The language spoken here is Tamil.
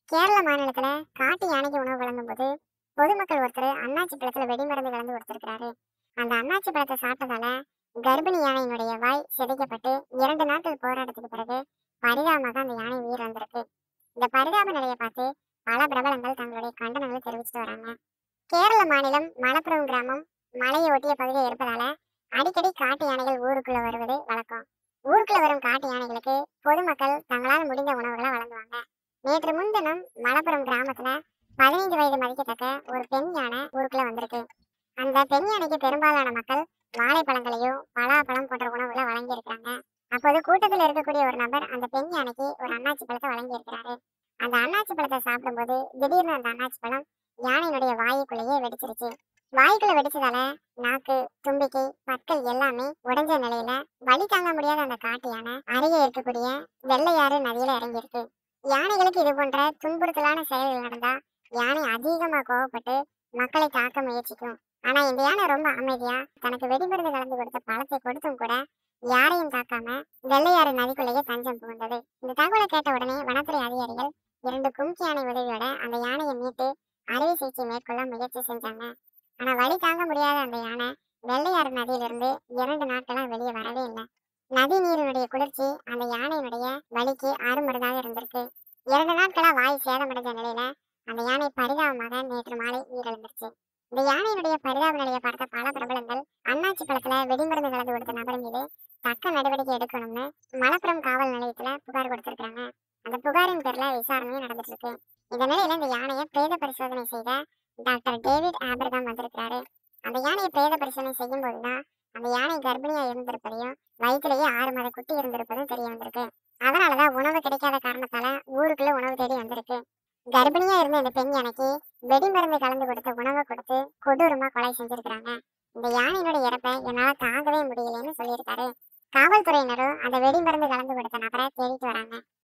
கேரள மாநிலத்துல காட்டு யானைக்கு உணவு வழங்கும் போது பொதுமக்கள் ஒருத்தர் அண்ணாச்சி பழத்துல வெடிமருந்து கலந்து கொடுத்திருக்கிறாரு அந்த அண்ணாச்சி பழத்தை சாப்பிட்டதால கர்ப்பிணி யானையினுடைய வாய் சிதைக்கப்பட்டு இரண்டு நாட்கள் போராட்டத்துக்கு பிறகு பரிதாபமாக அந்த யானை உயிர் வந்திருக்கு இந்த பரிதாப நிலையை பார்த்து பல பிரபலங்கள் தங்களுடைய கண்டனங்களை தெரிவிச்சுட்டு வராங்க கேரள மாநிலம் மலப்புரம் கிராமம் மலையை ஒட்டிய பகுதியில் இருப்பதால அடிக்கடி காட்டு யானைகள் ஊருக்குள்ள வருவது வழக்கம் ஊருக்குள்ள வரும் காட்டு யானைகளுக்கு பொதுமக்கள் தங்களால் முடிந்த உணவுகளை வழங்குவாங்க நேற்று முன்தினம் மலப்புரம் கிராமத்துல பதினைந்து வயது மதிக்கத்தக்க ஒரு பெண் யானை ஊருக்குள்ள வந்திருக்கு அந்த பெண் யானைக்கு பெரும்பாலான மக்கள் வாழைப்பழங்களையும் பலாப்பழம் போன்ற உணவுகளை வழங்கி இருக்காங்க அப்போது கூட்டத்தில் இருக்கக்கூடிய ஒரு நபர் அந்த பெண் யானைக்கு ஒரு அண்ணாச்சி பழத்தை வழங்கி இருக்கிறாரு அந்த அண்ணாச்சி பழத்தை சாப்பிடும்போது திடீர்னு அந்த அண்ணாச்சி பழம் யானையினுடைய வாயுக்குள்ளேயே வெடிச்சிருச்சு வாய்க்குள்ள வெடிச்சதால நாக்கு தும்பிக்கை பற்கள் எல்லாமே உடைஞ்ச நிலையில வலி தாங்க முடியாத அந்த காட்டு யானை அருகே இருக்கக்கூடிய வெள்ளையாறு நதியில இறங்கியிருக்கு யானைகளுக்கு இது போன்ற துன்புறுத்தலான செயல்கள் நடந்தா யானை அதிகமா கோவப்பட்டு மக்களை தாக்க முயற்சிக்கும் ஆனா இந்த யானை ரொம்ப அமைதியா தனக்கு வெடிமருந்து கலந்து கொடுத்த பழத்தை கொடுத்தும் கூட யாரையும் தாக்காம வெள்ளையாறு நதிக்குள்ளேயே தஞ்சம் புகுந்தது இந்த தகவலை கேட்ட உடனே வனத்துறை அதிகாரிகள் இரண்டு கும்கி யானை உதவியோட அந்த யானையை மீட்டு அறுவை சிகிச்சை மேற்கொள்ள முயற்சி செஞ்சாங்க ஆனா வலி தாங்க முடியாத அந்த யானை வெள்ளையாறு நதியிலிருந்து இரண்டு நாட்களா வெளியே வரவே இல்லை நதி நீரினுடைய குளிர்ச்சி அந்த யானையினுடைய வலிக்கு அருமருந்தாக இருந்திருக்கு இரண்டு நாட்களா வாய் சேதமடைந்த நிலையில அந்த யானை பரிதாபமாக நேற்று மாலை உயிரிழந்துருச்சு இந்த யானையினுடைய பரிதாப நிலையை பார்த்த பல பிரபலங்கள் அண்ணாச்சி பழத்துல வெடிமருந்து கலந்து கொடுத்த நபர் மீது தக்க நடவடிக்கை எடுக்கணும்னு மலப்புரம் காவல் நிலையத்துல புகார் கொடுத்திருக்காங்க அந்த புகாரின் பேர்ல விசாரணையும் நடந்துட்டு இருக்கு இந்த நிலையில இந்த யானையை பிரேத பரிசோதனை செய்த டாக்டர் டேவிட் ஆபிரகாம் வந்திருக்கிறாரு அந்த யானையை பிரேத பரிசோதனை செய்யும் போதுதான் அந்த யானை கர்ப்பிணியா இருந்திருப்பதையும் வயிற்றிலேயே ஆறு மாத குட்டி இருந்திருப்பதும் தெரிய வந்திருக்கு அதனாலதான் உணவு கிடைக்காத காரணத்தால ஊருக்குள்ள உணவு தேடி வந்திருக்கு கர்ப்பிணியா இருந்த இந்த பெண் யானைக்கு வெடிமருந்து கலந்து கொடுத்த உணவை கொடுத்து கொடூரமா கொலை செஞ்சிருக்கிறாங்க இந்த யானையினுடைய இறப்பை என்னால தாங்கவே முடியலன்னு சொல்லியிருக்காரு காவல்துறையினரும் அந்த வெடிமருந்து கலந்து கொடுத்த நபரை தேடிட்டு வராங்க